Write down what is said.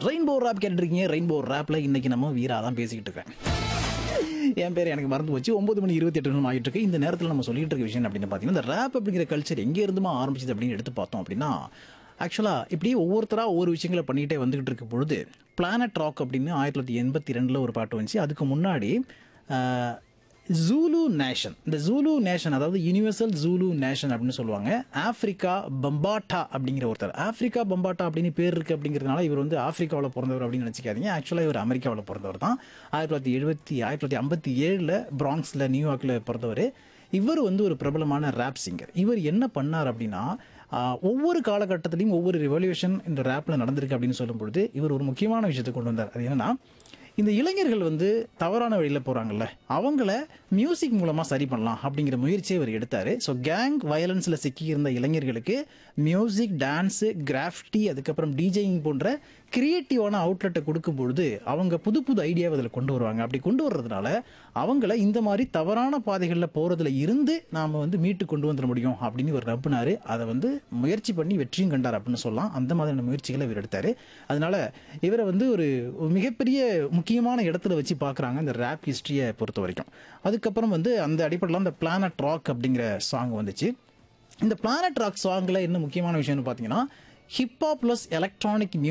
rainbow rap கேட்டுருக்கீங்க rainbow ரேப்ல இன்னைக்கு நம்ம வீரா தான் பேசிக்கிட்டு இருக்கேன் என் பேர் எனக்கு மறந்து போச்சு ஒன்பது மணி இருபத்தி எட்டு நிமிஷம் ஆகிட்டு இருக்கு இந்த நேரத்தில் நம்ம சொல்லிட்டு இருக்க விஷயம் அப்படின்னு பார்த்தீங்கன்னா இந்த ரேப் அப்படிங்கிற கல்ச்சர் எங்கே இருந்துமா ஆரம்பிச்சது அப்படின்னு எடுத்து பார்த்தோம் அப்படின்னா ஆக்சுவலாக இப்படியே ஒவ்வொருத்தராக ஒவ்வொரு விஷயங்களை பண்ணிக்கிட்டே வந்துகிட்டு இருக்க பொழுது பிளானட் ராக் அப்படின்னு ஆயிரத்தி தொள்ளாயிரத்தி எண்பத்தி ரெண்டில் ஒரு பாட்டு வந்துச்சு அதுக்கு முன்னாடி ஆஹ், ஜூலு நேஷன் இந்த ஜூலு நேஷன் அதாவது யுனிவர்சல் ஜூலு நேஷன் அப்படின்னு சொல்லுவாங்க ஆப்பிரிக்கா பம்பாட்டா அப்படிங்கிற ஒருத்தர் ஆப்பிரிக்கா பம்பாட்டா அப்படின்னு பேர் இருக்கு அப்படிங்கிறதுனால இவர் வந்து ஆப்பிரிக்காவில் பிறந்தவர் அப்படின்னு நினச்சிக்காதீங்க ஆக்சுவலாக இவர் அமெரிக்காவில் பிறந்தவர் தான் ஆயிரத்தி தொள்ளாயிரத்தி எழுபத்தி ஆயிரத்தி தொள்ளாயிரத்தி ஐம்பத்தி ஏழில் பிராங்ஸில் நியூயார்க்கில் பிறந்தவர் இவர் வந்து ஒரு பிரபலமான ரேப் சிங்கர் இவர் என்ன பண்ணார் அப்படின்னா ஆஹ், ஒவ்வொரு காலகட்டத்திலையும் ஒவ்வொரு ரெவல்யூஷன் இந்த ரேப்பில் நடந்திருக்கு அப்படின்னு சொல்லும் பொழுது இவர் ஒரு முக்கியமான விஷயத்தை கொண்டு வந்தார் அது என்னன்னா இந்த இளைஞர்கள் வந்து தவறான வழியில் போகிறாங்கல்ல அவங்கள மியூசிக் மூலமாக சரி பண்ணலாம் அப்படிங்கிற முயற்சியை இவர் எடுத்தார் ஸோ கேங் வயலன்ஸில் சிக்கியிருந்த இளைஞர்களுக்கு மியூசிக் டான்ஸு கிராஃப்டி அதுக்கப்புறம் டிஜேயிங் போன்ற கிரியேட்டிவான அவுட்லெட்டை கொடுக்கும் பொழுது அவங்க புது புது ஐடியாவை அதில் கொண்டு வருவாங்க அப்படி கொண்டு வர்றதுனால அவங்கள இந்த மாதிரி தவறான பாதைகளில் போகிறதுல இருந்து நாம் வந்து மீட்டு கொண்டு வந்துட முடியும் அப்படின்னு இவர் நம்பினார் அதை வந்து முயற்சி பண்ணி வெற்றியும் கண்டார் அப்படின்னு சொல்லலாம் அந்த மாதிரியான முயற்சிகளை இவர் எடுத்தார் அதனால இவரை வந்து ஒரு ஒரு மிகப்பெரிய முக்கியமான இடத்துல வச்சு பார்க்குறாங்க இந்த ரேப் ஹிஸ்ட்ரியை பொறுத்த வரைக்கும் அதுக்கப்புறம் வந்து அந்த அடிப்படையில் அந்த பிளானட் ராக் அப்படிங்கிற சாங் வந்துச்சு இந்த பிளானட் ராக் சாங்கில் என்ன முக்கியமான விஷயம்னு பார்த்தீங்கன்னா ஹிப்ஹாப் ப்ளஸ் எலக்ட்ரானிக்